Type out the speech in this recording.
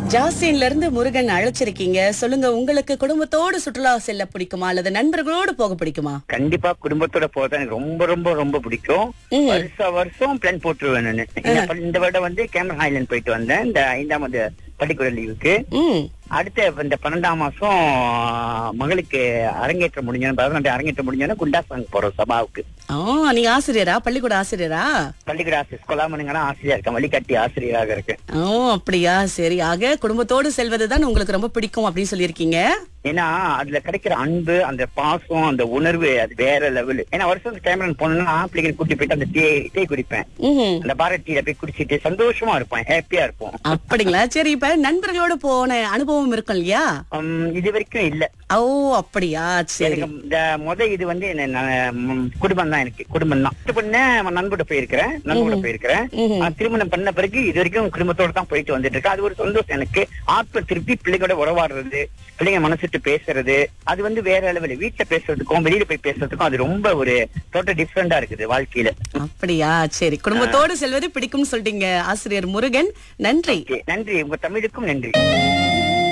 ஜாஸ்தின்ல இருந்து முருகன் அழைச்சிருக்கீங்க சொல்லுங்க உங்களுக்கு குடும்பத்தோடு சுற்றுலா செல்ல பிடிக்குமா அல்லது நண்பர்களோடு போக பிடிக்குமா கண்டிப்பா குடும்பத்தோட போறது எனக்கு ரொம்ப ரொம்ப ரொம்ப பிடிக்கும் ம். வருஷ வருஷம் பிளான் போட்டுருவேன் நானு இந்த ப- இந்த வருடம் வந்து கேமரா ஐலண்ட் போயிட்டு வந்தேன் இந்த ஐந்தாம் பள்ளிக்கூட லீவுக்கு ம் அடுத்த இந்த பன்னெண்டாம் மாசம் மகளுக்கு அரங்கேற்றம் முடிஞ்சோன்னு பரதநாட்டியம் அரங்கேற்றம் முடிஞ்சோன்னா குண்டாசாங் போறோம் சபாவுக்கு ஆ நீங்க ஆசிரியரா பள்ளிக்கூட ஆசிரியரா பள்ளிக்கூட ஆசிரியர் கொலாமனுங்கன்னா ஆசிரியர் இருக்கேன் வழிகாட்டி ஆசிரியராக இருக்கேன் ஓ அப்படியா சரி ஆக குடும்பத்தோடு செல்வதுதான் உங்களுக்கு ரொம்ப பிடிக்கும் அப்படின்னு சொல்லியிருக்கீங்க ஏன்னா அதுல கிடைக்கிற அன்பு அந்த பாசம் அந்த உணர்வு அது வேற லெவல் ஏன்னா வருஷம் கேமரன் போனோம்னா பிள்ளைங்க கூட்டி போயிட்டு அந்த டீ டீ குடிப்பேன் ம் அந்த பாரத் டீல போய் குடிச்சிட்டு சந்தோஷமா இருப்போம் ஹாப்பியா இருப்போம் அப்படிங்களா சரி இப்ப நண்பர்களோடு போன அனுபவம் இருக்கும் இல்லையா உம், இது வரைக்கும் இல்ல ஓ அப்படியா சரி எனக்கு இந்த முத இது வந்து குடும்பம் தான் எனக்கு குடும்பம் தான் இது பண்ண நண்போட போயிருக்கிறேன் நண்போட போயிருக்கிறேன் ம்ஹும். ஆஹ், திருமணம் பண்ண பிறகு இது வரைக்கும் குடும்பத்தோட தான் போயிட்டு வந்துட்டு இருக்கேன் அது ஒரு சந்தோஷம் எனக்கு ஆத்ம திருப்பி பிள்ளைகளோட உறவாடுறது பிள்ளைங்க மனசுட்டு பேசுறது அது வந்து வேற அளவில் வீட்டுல பேசுறதுக்கும் வெளியில போய் பேசுறதுக்கும் அது ரொம்ப ஒரு டோட்டல் டிஃப்ரெண்டா இருக்குது வாழ்க்கையில அப்படியா சரி குடும்பத்தோடு செல்வது பிடிக்கும்னு சொல்லிட்டீங்க ஆசிரியர் முருகன் நன்றி Okay, நன்றி உங்க தமிழுக்கும் நன்றி